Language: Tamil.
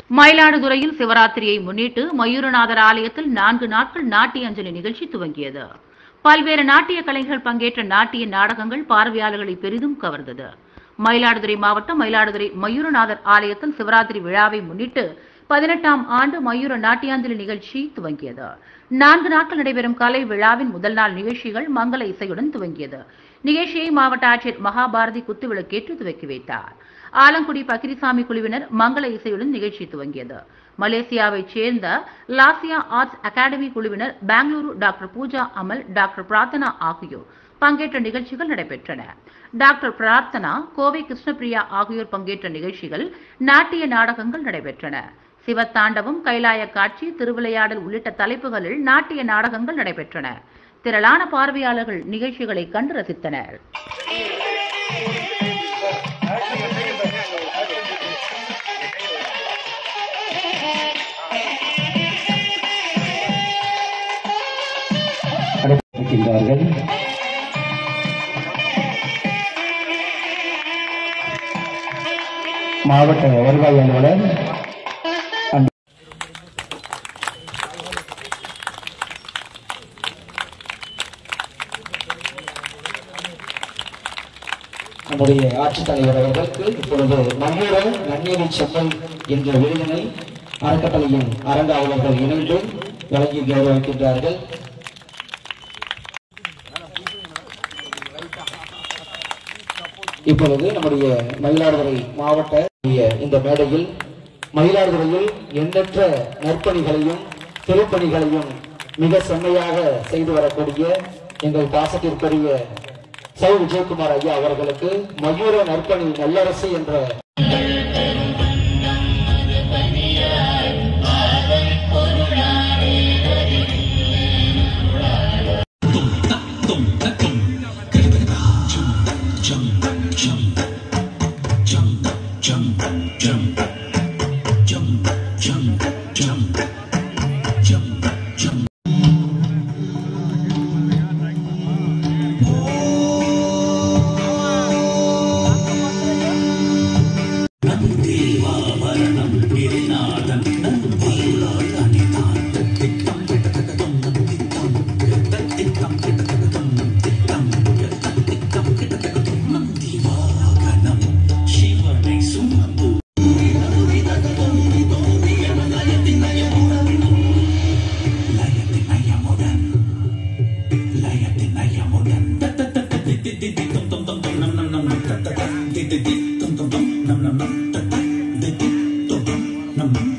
மயிலாடுதுறையில் சிவராத்திரியை முன்னிட்டு மயூரநாதர் ஆலயத்தில் நான்கு நாட்கள் நாட்டிய அஞ்சலி நிகழ்ச்சி துவங்கியது பல்வேறு நாட்டிய கலைஞர்கள் பங்கேற்ற நாட்டிய நாடகங்கள் பார்வையாளர்களை பெரிதும் கவர்ந்தது மயிலாடுதுறை மாவட்டம் மயிலாடுதுறை மயூரநாதர் ஆலயத்தில் சிவராத்திரி விழாவை முன்னிட்டு பதினெட்டாம் ஆண்டு மயூர நாட்டியாஞ்சலி நிகழ்ச்சி துவங்கியது நான்கு நாட்கள் நடைபெறும் கலை விழாவின் முதல் நாள் நிகழ்ச்சிகள் மங்கள இசையுடன் துவங்கியது நிகழ்ச்சியை மாவட்ட ஆட்சியர் மகாபாரதி குத்துவிளக்கேற்று துவக்கி வைத்தார் ஆலங்குடி பக்கிரிசாமி குழுவினர் மங்கள இசையுடன் நிகழ்ச்சி துவங்கியது மலேசியாவைச் சேர்ந்த லாசியா ஆர்ட்ஸ் அகாடமி குழுவினர் பெங்களூரு டாக்டர் பூஜா அமல் டாக்டர் பிரார்த்தனா ஆகியோர் பங்கேற்ற நிகழ்ச்சிகள் நடைபெற்றன டாக்டர் பிரார்த்தனா கோவை கிருஷ்ணபிரியா ஆகியோர் பங்கேற்ற நிகழ்ச்சிகள் நாட்டிய நாடகங்கள் நடைபெற்றன சிவத்தாண்டவம் கைலாய காட்சி திருவிளையாடல் உள்ளிட்ட தலைப்புகளில் நாட்டிய நாடகங்கள் நடைபெற்றன திரளான பார்வையாளர்கள் நிகழ்ச்சிகளை கண்டு ரசித்தனர் இருக்கின்றார்கள் மாவட்ட வருவாய் அலுவலர் அந்த நம்முடைய ஆட்சித்தலைவர் அவர்களுக்கு இப்பொழுது நம்மூர நன்னீரி செம்மல் என்ற விருதினை அறக்கட்டளையின் அரங்காவலர்கள் இணைந்து வழங்கி கௌரவிக்கின்றார்கள் இப்பொழுது நம்முடைய மயிலாடுதுறை மாவட்ட இந்த மேடையில் மயிலாடுதுறையில் எண்ணற்ற நற்பணிகளையும் திருப்பணிகளையும் மிக செம்மையாக செய்து வரக்கூடிய எங்கள் பாசத்திற்குரிய சௌ விஜயகுமார் ஐயா அவர்களுக்கு மயூர நற்பணி நல்லரசு என்ற Nam